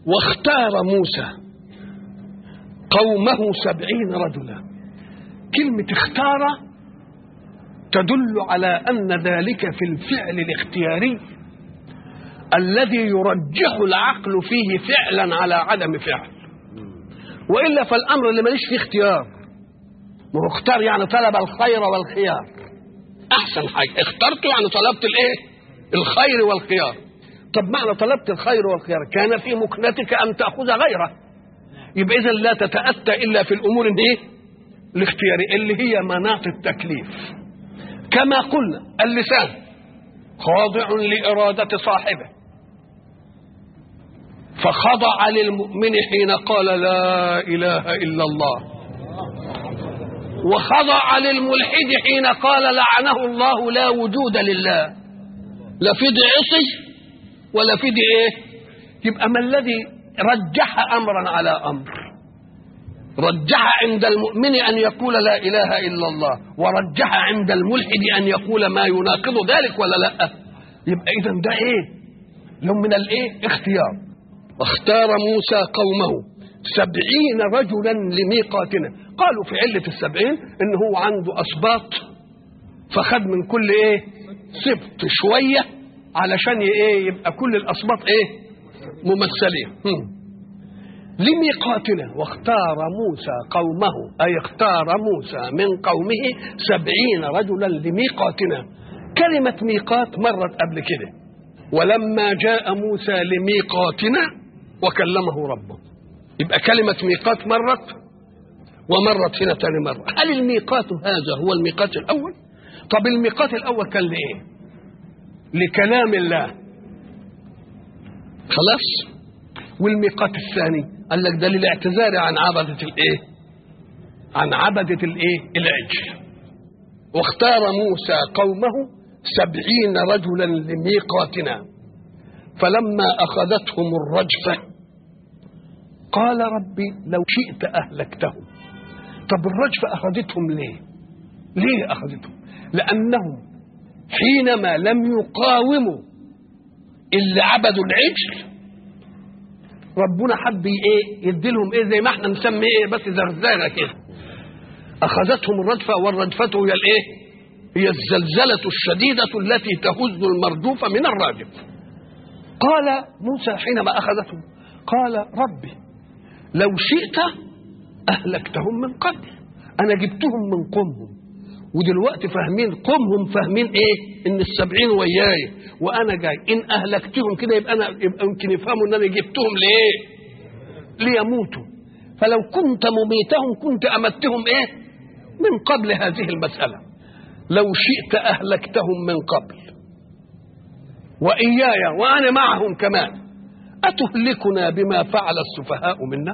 واختار موسى قومه سبعين رجلا كلمة اختار تدل على أن ذلك في الفعل الاختياري الذي يرجح العقل فيه فعلا على عدم فعل وإلا فالأمر اللي ماليش فيه اختيار ما هو اختار يعني طلب الخير والخيار أحسن حاجة اخترت يعني طلبت الإيه الخير والخيار طب معنى طلبت الخير والخيار كان في مكنتك أن تأخذ غيره يبقى إذا لا تتأتى إلا في الأمور الإيه الاختياري اللي هي مناط التكليف كما قلنا اللسان خاضع لإرادة صاحبه فخضع للمؤمن حين قال لا إله إلا الله وخضع للملحد حين قال لعنه الله لا وجود لله لا في دي عصي ولا في دي ايه يبقى ما الذي رجح امرا على امر رجح عند المؤمن ان يقول لا اله الا الله ورجح عند الملحد ان يقول ما يناقض ذلك ولا لا يبقى اذا ده ايه لهم من الايه اختيار واختار موسى قومه سبعين رجلا لميقاتنا قالوا في علة السبعين ان هو عنده اسباط فخد من كل ايه سبط شوية علشان ايه يبقى كل الاسباط ايه ممثلين هم. لميقاتنا واختار موسى قومه أي اختار موسى من قومه سبعين رجلا لميقاتنا كلمة ميقات مرت قبل كده ولما جاء موسى لميقاتنا وكلمه ربه يبقى كلمة ميقات مرت ومرت هنا تاني مرة هل الميقات هذا هو الميقات الأول طب الميقات الأول كان لإيه لكلام الله خلاص والميقات الثاني قال لك ده للاعتذار عن عبدة الايه عن عبدة الايه العجل واختار موسى قومه سبعين رجلا لميقاتنا فلما أخذتهم الرجفة قال ربي لو شئت أهلكتهم طب الرجفة أخذتهم ليه ليه أخذتهم لأنهم حينما لم يقاوموا اللي عبدوا العجل ربنا حب ايه يديلهم ايه زي ما احنا نسمي ايه بس زغزغه كده اخذتهم الرجفه والرجفه هي الايه هي الزلزله الشديده التي تهز المردوف من الراجف قال موسى حينما اخذتهم قال ربي لو شئت اهلكتهم من قبل انا جبتهم من قومهم ودلوقتي فاهمين قومهم فاهمين ايه ان السبعين وياي وانا جاي ان اهلكتهم كده يبقى انا يبقى يمكن يفهموا ان انا جبتهم لايه ليموتوا فلو كنت مميتهم كنت امتهم ايه من قبل هذه المساله لو شئت اهلكتهم من قبل واياي وانا معهم كمان اتهلكنا بما فعل السفهاء منا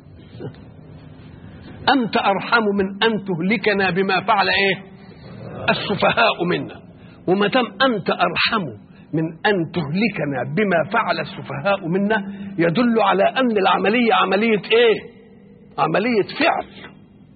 أنت أرحم من أن تهلكنا بما فعل إيه السفهاء منا وما دام أنت أرحم من أن تهلكنا بما فعل السفهاء منا يدل على أن العملية عملية إيه عملية فعل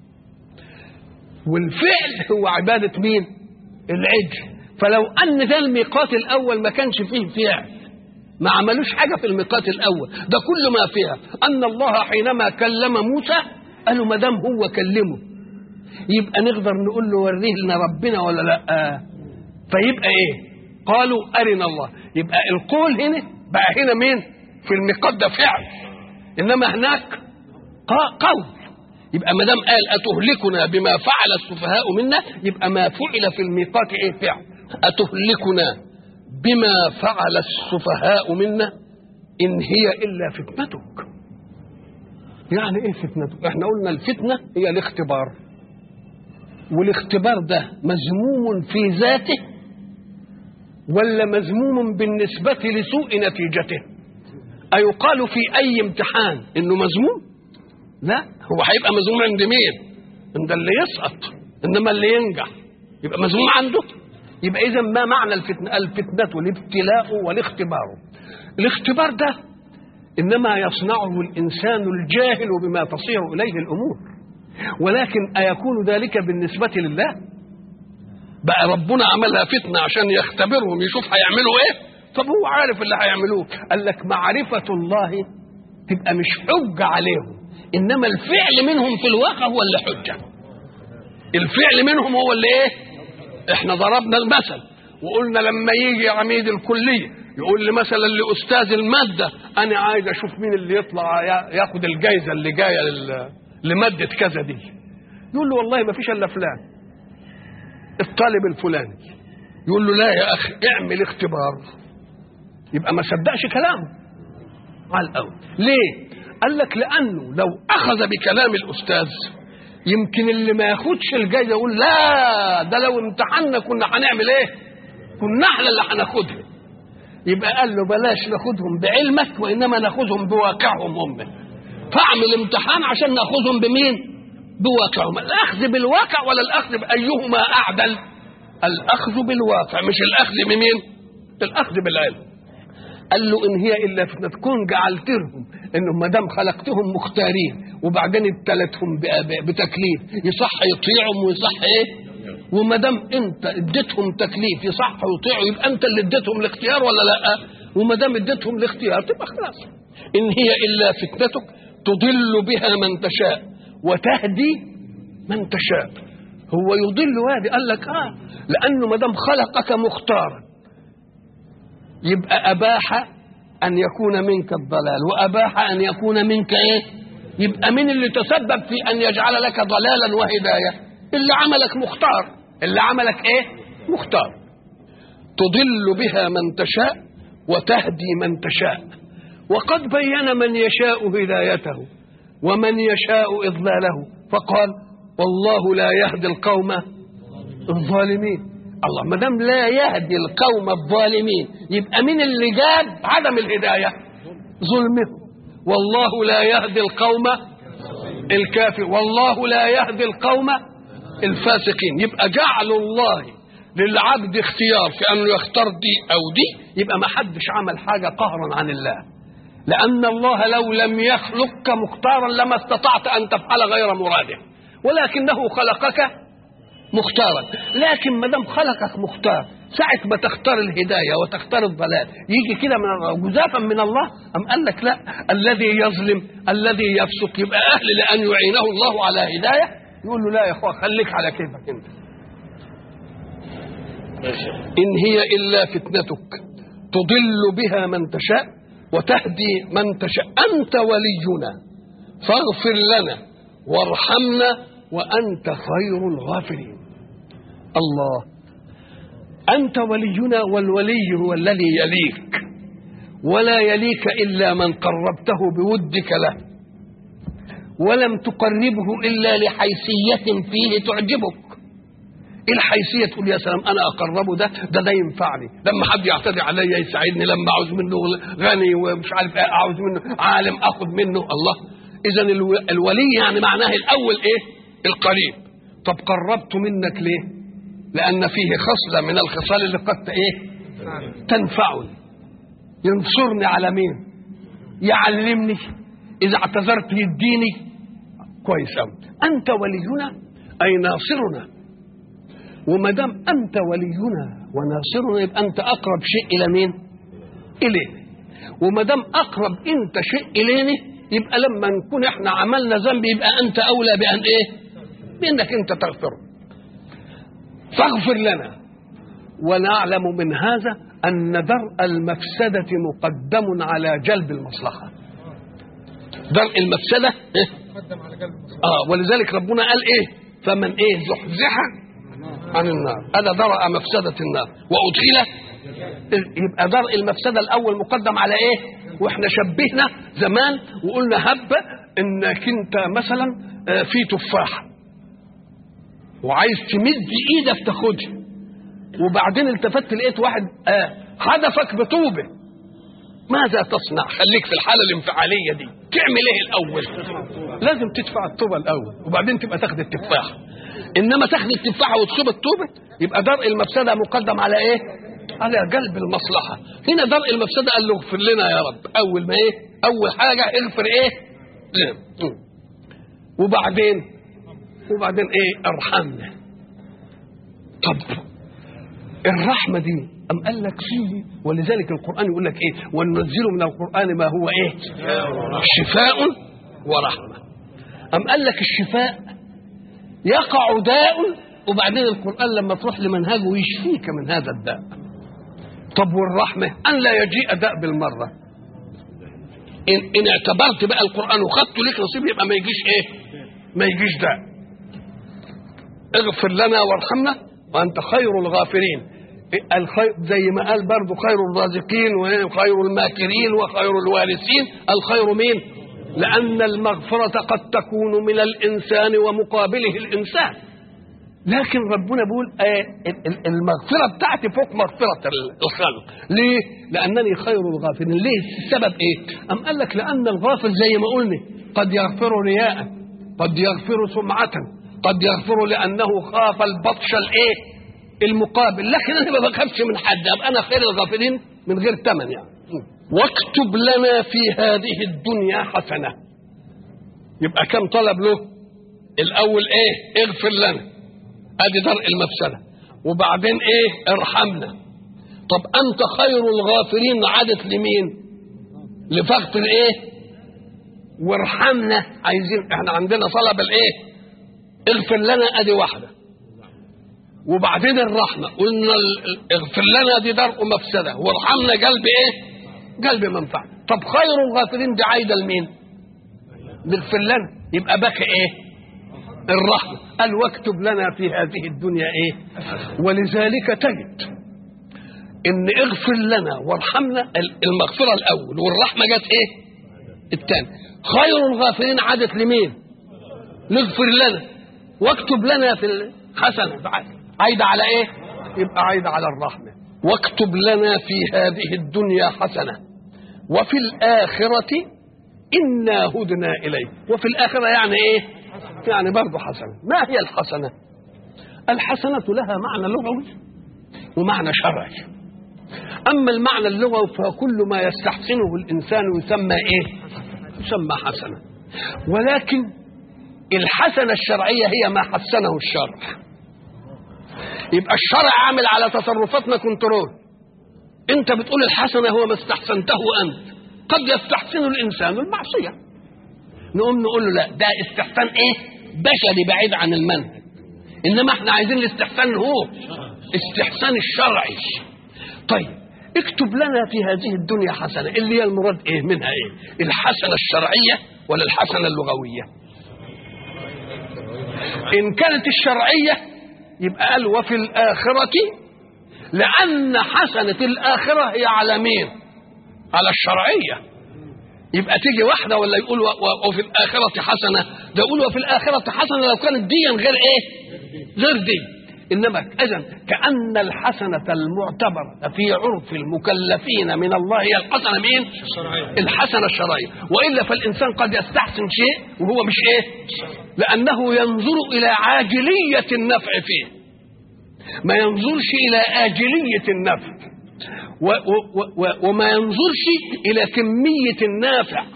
والفعل هو عبادة مين العجل فلو أن ده الميقات الأول ما كانش فيه فعل ما عملوش حاجة في الميقات الأول ده كل ما فيها أن الله حينما كلم موسى قالوا ما دام هو كلمه يبقى نقدر نقول له وريه لنا ربنا ولا لا فيبقى ايه قالوا ارنا الله يبقى القول هنا بقى هنا مين في الميقات ده فعل انما هناك قول يبقى ما دام قال اتهلكنا بما فعل السفهاء منا يبقى ما فعل في الميقات ايه فعل اتهلكنا بما فعل السفهاء منا ان هي الا فتنتك يعني ايه فتنة احنا قلنا الفتنة هي الاختبار والاختبار ده مذموم في ذاته ولا مذموم بالنسبة لسوء نتيجته أيقال في أي امتحان إنه مذموم لا هو هيبقى مذموم عند مين عند اللي يسقط إنما اللي ينجح يبقى مذموم عنده يبقى إذا ما معنى الفتنة الفتنة الابتلاء والاختبار الاختبار ده انما يصنعه الانسان الجاهل بما تصير اليه الامور ولكن ايكون ذلك بالنسبه لله بقى ربنا عملها فتنه عشان يختبرهم يشوف هيعملوا ايه طب هو عارف اللي هيعملوه قال لك معرفه الله تبقى مش حجة عليهم إنما الفعل منهم في الواقع هو اللي حجة الفعل منهم هو اللي إيه إحنا ضربنا المثل وقلنا لما يجي عميد الكلية يقول لي مثلا لأستاذ المادة أنا عايز أشوف مين اللي يطلع ياخد الجايزة اللي جاية لمادة كذا دي يقول له والله ما فيش إلا فلان الطالب الفلاني يقول له لا يا أخي اعمل اختبار يبقى ما صدقش كلامه على الأول ليه قال لك لأنه لو أخذ بكلام الأستاذ يمكن اللي ما ياخدش الجايزة يقول لا ده لو امتحنا كنا هنعمل ايه كنا احنا اللي هناخدها يبقى قال له بلاش ناخدهم بعلمك وانما ناخدهم بواقعهم هم فاعمل امتحان عشان ناخدهم بمين بواقعهم الاخذ بالواقع ولا الاخذ بايهما اعدل الاخذ بالواقع مش الاخذ بمين الاخذ بالعلم قال له ان هي الا فتنه تكون جعلت لهم انهم ما دام خلقتهم مختارين وبعدين ابتلتهم بتكليف يصح يطيعهم ويصح ايه وما دام انت اديتهم تكليف يصح يطيعوا يبقى انت اللي اديتهم الاختيار ولا لا وما دام اديتهم الاختيار تبقى خلاص ان هي الا فتنتك تضل بها من تشاء وتهدي من تشاء هو يضل وادي قال لك اه لانه ما دام خلقك مختارا يبقى اباح ان يكون منك الضلال واباح ان يكون منك ايه يبقى مين اللي تسبب في ان يجعل لك ضلالا وهدايه اللي عملك مختار اللي عملك ايه مختار تضل بها من تشاء وتهدي من تشاء وقد بين من يشاء هدايته ومن يشاء اضلاله فقال والله لا يهدي القوم الظالمين الله ما دام لا يهدي القوم الظالمين يبقى مين اللي جاب عدم الهدايه ظلمهم والله لا يهدي القوم الكافر والله لا يهدي القوم الفاسقين يبقى جعل الله للعبد اختيار في انه يختار دي او دي يبقى ما حدش عمل حاجه قهرا عن الله لان الله لو لم يخلقك مختارا لما استطعت ان تفعل غير مراده ولكنه خلقك مختارا لكن ما دام خلقك مختار ساعة ما تختار الهداية وتختار الضلال يجي كده من جزافا من الله أم قال لك لا الذي يظلم الذي يفسق يبقى أهل لأن يعينه الله على هداية يقول له لا يا أخوة خليك على كيفك أنت إن هي إلا فتنتك تضل بها من تشاء وتهدي من تشاء أنت ولينا فاغفر لنا وارحمنا وأنت خير الغافرين الله أنت ولينا والولي هو الذي يليك ولا يليك إلا من قربته بودك له ولم تقربه إلا لحيثية فيه تعجبك ايه الحيثيه تقول يا سلام انا اقربه ده ده ده ينفعني لما حد يعتدي عليا يساعدني لما اعوز منه غني ومش عارف ايه اعوز منه عالم اخذ منه الله اذا الولي يعني معناه الاول ايه القريب طب قربت منك ليه لان فيه خصله من الخصال اللي قد ايه تنفعني ينصرني على مين يعلمني اذا اعتذرت يديني كويس قوي انت ولينا اي ناصرنا وما دام انت ولينا وناصرنا يبقى انت اقرب شيء الى مين الينا وما دام اقرب انت شيء الينا يبقى لما نكون احنا عملنا ذنب يبقى انت اولى بان ايه بانك انت تغفره فاغفر لنا ونعلم من هذا ان درء المفسده مقدم على جلب المصلحه درء المفسده إيه؟ اه ولذلك ربنا قال ايه فمن ايه زحزح عن النار هذا درء مفسده النار وادخل يبقى درء المفسده الاول مقدم على ايه واحنا شبهنا زمان وقلنا هب انك انت مثلا في تفاحه وعايز تمد ايدك تاخدها وبعدين التفت لقيت واحد آه حدفك بطوبه ماذا تصنع خليك في الحاله الانفعاليه دي تعمل ايه الاول لازم تدفع الطوبه الاول وبعدين تبقى تاخد التفاحه انما تاخد التفاحه وتصيب الطوبه يبقى درء المفسده مقدم على ايه على جلب المصلحه هنا درء المفسده قال له اغفر لنا يا رب اول ما ايه اول حاجه اغفر ايه لنا وبعدين وبعدين ايه ارحمنا طب الرحمه دي أم قال لك فيه ولذلك القرآن يقول لك إيه وننزل من القرآن ما هو إيه شفاء ورحمة أم قال لك الشفاء يقع داء وبعدين القرآن لما تروح لمنهجه يشفيك من هذا الداء طب والرحمة أن لا يجيء داء بالمرة إن, إن اعتبرت بقى القرآن وخدته لك نصيب يبقى ما يجيش إيه ما يجيش داء اغفر لنا وارحمنا وأنت خير الغافرين الخير زي ما قال برضه خير الرازقين وخير الماكرين وخير الوارثين الخير مين لأن المغفرة قد تكون من الإنسان ومقابله الإنسان لكن ربنا بيقول المغفرة بتاعتي فوق مغفرة الخلق ليه؟ لأنني خير الغافرين ليه؟ السبب إيه؟ أم قال لك لأن الغافل زي ما قلنا قد يغفر رياء قد يغفر سمعة قد يغفر لأنه خاف البطش الإيه؟ المقابل لكن أنا ما بخافش من حد أبقى أنا خير الغافلين من غير ثمن يعني واكتب لنا في هذه الدنيا حسنة يبقى كم طلب له الأول إيه اغفر لنا ادي درء المفسده وبعدين ايه ارحمنا طب انت خير الغافرين عادت لمين لفقد الايه وارحمنا عايزين احنا عندنا طلب الايه اغفر لنا ادي واحده وبعدين الرحمه قلنا اغفر لنا دي درء مفسده وارحمنا قلب ايه قلب منفعه طب خير الغافرين دي عايده لمين نغفر لنا يبقى بكى ايه الرحمة قال واكتب لنا في هذه الدنيا ايه ولذلك تجد ان اغفر لنا وارحمنا المغفرة الاول والرحمة جت ايه الثاني خير الغافرين عادت لمين نغفر لنا واكتب لنا في الحسنة عايدة على ايه يبقى عايدة على الرحمة واكتب لنا في هذه الدنيا حسنة وفي الآخرة إنا هدنا إليه وفي الآخرة يعني إيه يعني برضه حسنة ما هي الحسنة الحسنة لها معنى لغوي ومعنى شرعي أما المعنى اللغوي فكل ما يستحسنه الإنسان يسمى إيه يسمى حسنة ولكن الحسنة الشرعية هي ما حسنه الشرع يبقى الشرع عامل على تصرفاتنا كنترول انت بتقول الحسنة هو ما استحسنته أنت قد يستحسن الإنسان المعصية نقوم نقول له لا ده استحسان ايه بشري بعيد عن المنهج انما احنا عايزين الاستحسان هو استحسان الشرعي طيب اكتب لنا في هذه الدنيا حسنه اللي هي المراد ايه منها ايه الحسنه الشرعيه ولا الحسنه اللغويه ان كانت الشرعيه يبقى قال وفي الاخره لان حسنه الاخره هي على مين على الشرعيه يبقى تيجي واحدة ولا يقول وفي الآخرة حسنة ده يقول وفي الآخرة حسنة لو كانت دي غير إيه غير دي إنما إذا كأن الحسنة المعتبرة في عرف المكلفين من الله هي الحسنة مين؟ الحسنة الشرعية وإلا فالإنسان قد يستحسن شيء وهو مش إيه؟ لأنه ينظر إلى عاجلية النفع فيه ما ينظرش إلى آجلية النفع و و و وما ينظرش الى كميه النافع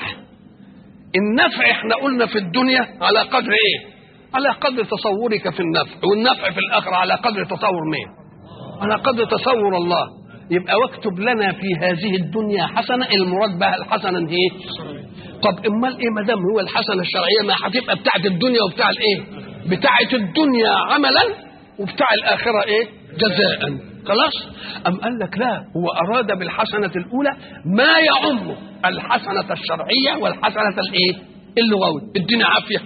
النفع احنا قلنا في الدنيا على قدر ايه على قدر تصورك في النفع والنفع في الاخره على قدر تصور مين على قدر تصور الله يبقى واكتب لنا في هذه الدنيا حسنه المراد بها الحسنه دي ايه طب امال ايه ما دام هو الحسنه الشرعيه ما هتبقى بتاعت الدنيا وبتاع الايه بتاعت الدنيا عملا وبتاع الاخره ايه جزاء خلاص أم قال لك لا هو أراد بالحسنة الأولى ما يعم الحسنة الشرعية والحسنة الإيه اللغوي اديني عافية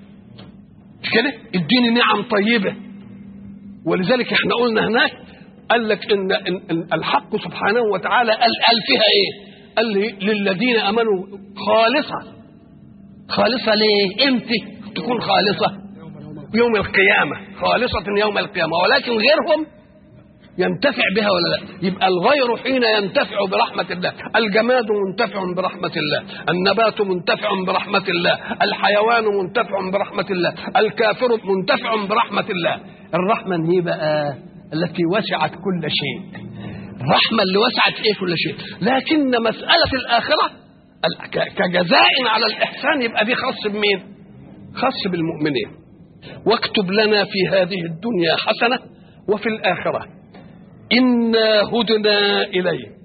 مش كده اديني نعم طيبة ولذلك احنا قلنا هناك قال لك إن, إن, إن الحق سبحانه وتعالى قال, قال فيها ايه قال لي للذين امنوا خالصة خالصة ليه امتى تكون خالصة يوم القيامة خالصة يوم القيامة ولكن غيرهم ينتفع بها ولا لا يبقى الغير حين ينتفع برحمة الله الجماد منتفع برحمة الله النبات منتفع برحمة الله الحيوان منتفع برحمة الله الكافر منتفع برحمة الله الرحمة هي بقى التي وسعت كل شيء الرحمة اللي وسعت ايه كل شيء لكن مسألة الآخرة كجزاء على الإحسان يبقى دي خاص بمين خاص بالمؤمنين واكتب لنا في هذه الدنيا حسنة وفي الآخرة إنا هدنا إليك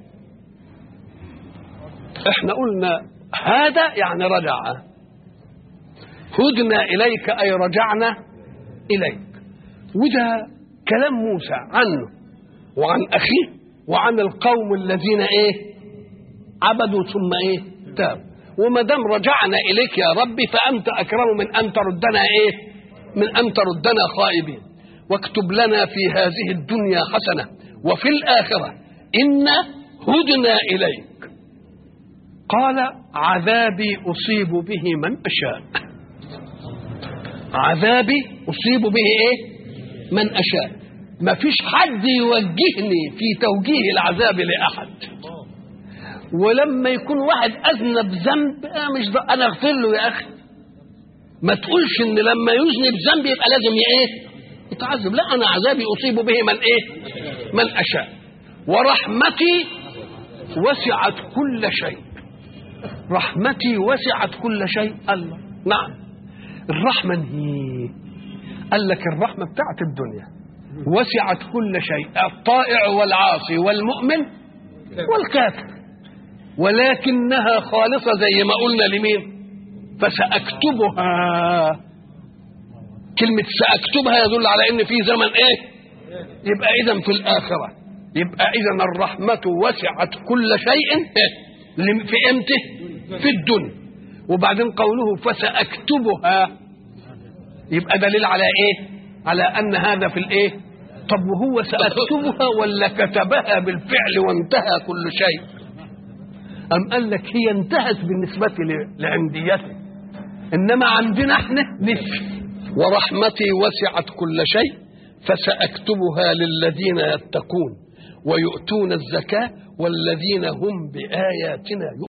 احنا قلنا هذا يعني رجع هدنا إليك أي رجعنا إليك وده كلام موسى عنه وعن أخيه وعن القوم الذين إيه عبدوا ثم إيه تابوا وما دام رجعنا إليك يا ربي فأنت أكرم من أن تردنا إيه من أن تردنا خائبين واكتب لنا في هذه الدنيا حسنة وفي الآخرة إنا هدنا إليك قال عذابي أصيب به من أشاء عذابي أصيب به إيه من أشاء ما فيش حد يوجهني في توجيه العذاب لأحد ولما يكون واحد أذنب ذنب آه مش ده أنا أغفر له يا أخي ما تقولش إن لما يذنب ذنب يبقى لازم إيه يتعذب لا أنا عذابي أصيب به من إيه من أشاء ورحمتي وسعت كل شيء رحمتي وسعت كل شيء الله نعم الرحمة هي قال لك الرحمة بتاعت الدنيا وسعت كل شيء الطائع والعاصي والمؤمن والكافر ولكنها خالصة زي ما قلنا لمين فسأكتبها كلمة سأكتبها يدل على ان في زمن ايه يبقى اذا في الاخرة يبقى اذا الرحمة وسعت كل شيء في امته في الدنيا وبعدين قوله فسأكتبها يبقى دليل على ايه على ان هذا في الايه طب وهو سأكتبها ولا كتبها بالفعل وانتهى كل شيء أم قال لك هي انتهت بالنسبة لعنديته إنما عندنا احنا لسه ورحمتي وسعت كل شيء فسأكتبها للذين يتقون ويؤتون الزكاة والذين هم بآياتنا